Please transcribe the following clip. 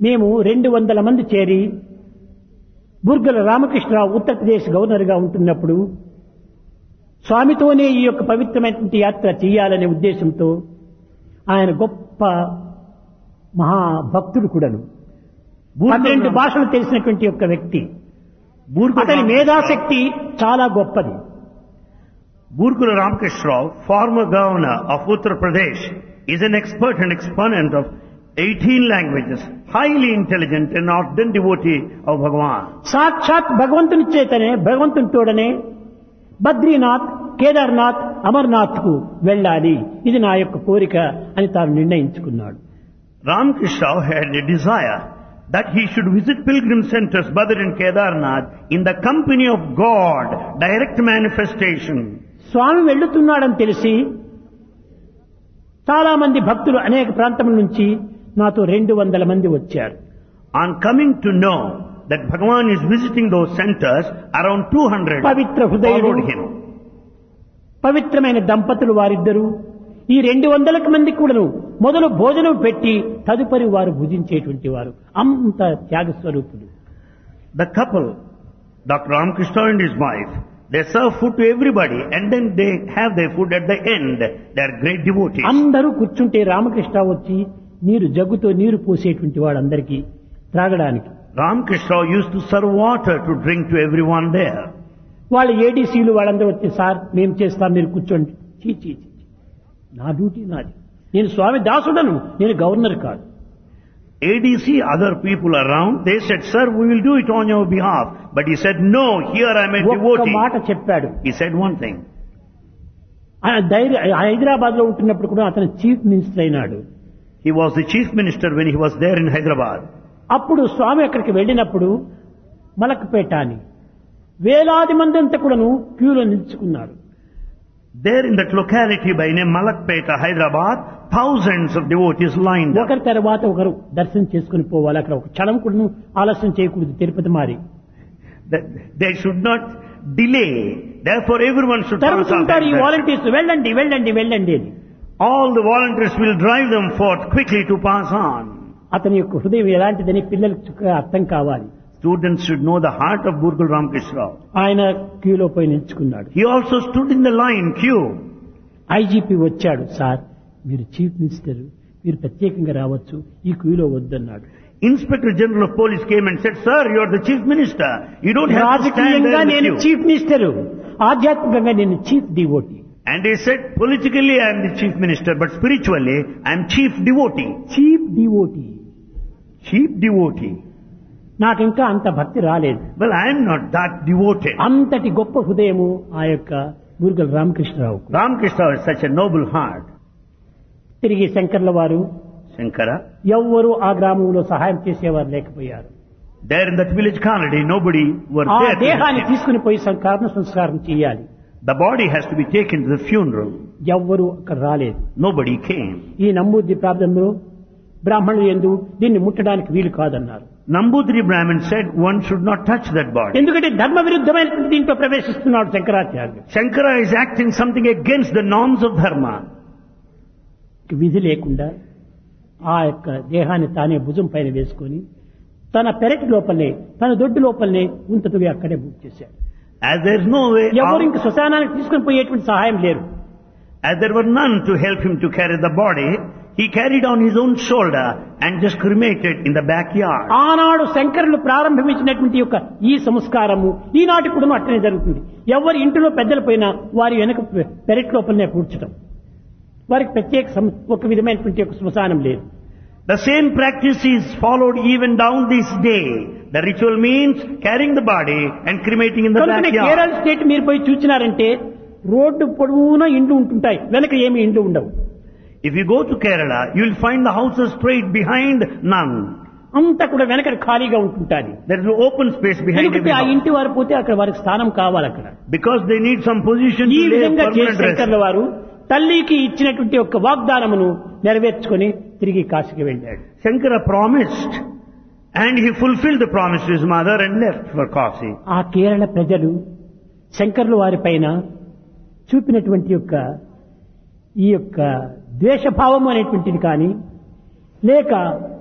మేము రెండు వందల మంది చేరి బుర్గల రామకృష్ణరావు ఉత్తరప్రదేశ్ గవర్నర్గా ఉంటున్నప్పుడు స్వామితోనే ఈ యొక్క పవిత్రమైనటువంటి యాత్ర చేయాలనే ఉద్దేశంతో ఆయన గొప్ప మహాభక్తుడు కూడాను పన్నెండు భాషలు తెలిసినటువంటి యొక్క వ్యక్తి అతని మేధాశక్తి చాలా గొప్పది Burkula Ramakrishna Rao, former governor of Uttar Pradesh, is an expert and exponent of 18 languages, highly intelligent and ardent devotee of Bhagavan. సాక్షాత్ భగవంతుని చేతనే భగవంతుని తోడనే బద్రీనాథ్ కేదార్నాథ్ అమర్నాథ్ కు వెళ్ళాలి ఇది నా యొక్క కోరిక అని తాను నిర్ణయించుకున్నాడు Ramakrishna Rao had a desire that he should visit pilgrim centers Badr and Kedarnath in the company of God, direct manifestation. స్వామి వెళ్ళుతున్నాడని తెలిసి చాలా మంది భక్తులు అనేక ప్రాంతముల నుంచి నాతో రెండు వందల మంది వచ్చారు On coming to know that Bhagavan is visiting those centers, around 200 Pavitra హృదయుడు followed him. పవిత్రమైన దంపతులు వారిద్దరూ ఈ రెండు వందలకు మంది కూడాను మొదలు భోజనం పెట్టి తదుపరి వారు భుజించేటువంటి వారు అంత త్యాగ స్వరూపులు The couple, Dr. Ramakrishna and his wife, they serve food to everybody and then they have their food at the end. They are great devotees. అందరూ కూర్చుంటే రామకృష్ణ వచ్చి నీరు జగ్గుతో నీరు పోసేటువంటి వాడందరికీ త్రాగడానికి Ramakrishna used to serve water to drink to everyone there. వాళ్ళ ఏడీసీలు వాళ్ళందరూ వచ్చి sir మేము చేస్తాం మీరు కూర్చోండి చీ చీ చీ, చీ. నా డ్యూటీ నాది నేను స్వామి దాసుడను నేను గవర్నర్ కాదు ADC, other people around, they said, sir, we will do it on your behalf. But he said, no, here I am a ఒక్క devotee. మాట చెప్పాడు He said one thing. ఆయన ధైర్య హైదరాబాద్ లో ఉంటున్నప్పుడు కూడా అతను చీఫ్ మినిస్టర్ అయినాడు He was the chief minister when he was there in Hyderabad. అప్పుడు స్వామి అక్కడికి వెళ్ళినప్పుడు మలక్పేట అని వేలాది మంది అంతా కూడాను క్యూలో నిలుచుకున్నారు There in that locality by name Malakpeta, Hyderabad, thousands of devotees lined up. ఒకరి తర్వాత ఒకరు దర్శనం చేసుకుని పోవాలి అక్కడ ఒక క్షణం కూడా ఆలస్యం చేయకూడదు తిరుపతి మారి That they should not delay. Therefore everyone should pass on. తరుముతుంటారు ఈ that. వాలంటీర్స్ వెళ్ళండి వెళ్ళండి వెళ్ళండి అని All the volunteers will drive them forth quickly to pass on. అతని యొక్క హృదయం ఎలాంటిదని పిల్లలకు చక్కగా అర్థం కావాలి Students should know the heart of Burkul Ramkrishna Rao. ఆయన క్యూలో పోయి నిల్చుకున్నాడు He also stood in the line queue. IGP వచ్చాడు సార్ మీరు చీఫ్ మినిస్టర్ మీరు ప్రత్యేకంగా రావచ్చు ఈ క్యూలో వద్దన్నాడు Inspector General of Police came and said, Sir, you are the chief minister. You don't have to stand రాజకీయంగా there in the నేను queue. చీఫ్ మినిస్టర్ ఆధ్యాత్మికంగా నేను chief devotee And he said, politically I am the chief minister, but spiritually I am chief devotee. Chief devotee Chief devotee. నాకు ఇంకా అంత భక్తి రాలేదు Well, I am not that devoted. అంతటి గొప్ప హృదయము ఆ యొక్క గురుగల Ramakrishna Rao Ramakrishna has such a noble heart. తిరిగి శంకర్ల వారు Shankara, ఎవ్వరూ ఆ గ్రామంలో సహాయం చేసేవారు లేకపోయారు there in that village colony, nobody were ఆ there. to దేహాన్ని help him. తీసుకుని పోయి సంస్కారం సంస్కారం చేయాలి The body has to be taken to the funeral. ఎవ్వరూ అక్కడ రాలేదు Nobody came. ఈ నమ్మూద్ది ప్రాంతంలో బ్రాహ్మణులు ఎందు దీన్ని ముట్టడానికి వీలు కాదన్నారు Nambudri Brahmin said one should not touch that body. ఎందుకంటే ధర్మ విరుద్ధమైనటువంటి దీంట్లో ప్రవేశిస్తున్నాడు శంకరాచార్యులు Shankara is acting something against the norms of dharma. విధి లేకుండా ఆ యొక్క దేహాన్ని తానే భుజం పైన వేసుకొని తన పెరటి లోపలనే తన దొడ్డు లోపలనే ఉంతతుగా అక్కడే బుక్ చేశాడు As there is no way ఎవరు out, ఇంక శ్మశానానికి తీసుకుని పోయేటువంటి సహాయం లేరు as there were none to help him to carry the body, he carried on his own shoulder and just cremated in the backyard. ఆనాడు శంకరులు ప్రారంభించినటువంటి యొక్క ఈ సంస్కారము ఈనాటి కూడా అట్టనే జరుగుతుంది ఎవరి ఇంటిలో పెద్దలు పోయినా వారి వెనక పెరటి లోపలనే కూర్చటం వారికి ప్రత్యేక సం- ఒక విధమైనటువంటి ఒక శ్మశానం లేదు The same practice is followed even down this day. The ritual means carrying the body and cremating in the కనుకనే backyard. కేరళ స్టేట్ మీరు పోయి చూసినారంటే రోడ్డు పొడవునా ఇండ్లు ఉంటుంటాయి వెనక ఏమి ఇండ్లు ఉండవు If you go to Kerala, you will find the houses straight behind none. అంతా కూడా వెనక ఖాళీగా ఉంటుంటాది There is no open space behind every ఎందుకంటే ఆ house. ఇంటి వారు పోతే అక్కడ వారికి స్థానం కావాలి అక్కడ Because they need some position ఈ to lay a విధంగా చేసి permanent rest. శంకర్ల వారు తల్లికి ఇచ్చినటువంటి ఒక వాగ్దానమును నెరవేర్చుకొని తిరిగి కాశీకి వెళ్ళాడు Shankara promised and he fulfilled the promise to his mother and left for Kasi. ఆ కేరళ ప్రజలు శంకర్ల వారి పైన చూపినటువంటి యొక్క ఈ యొక్క ద్వేషభావము అనేటువంటిది కానీ లేక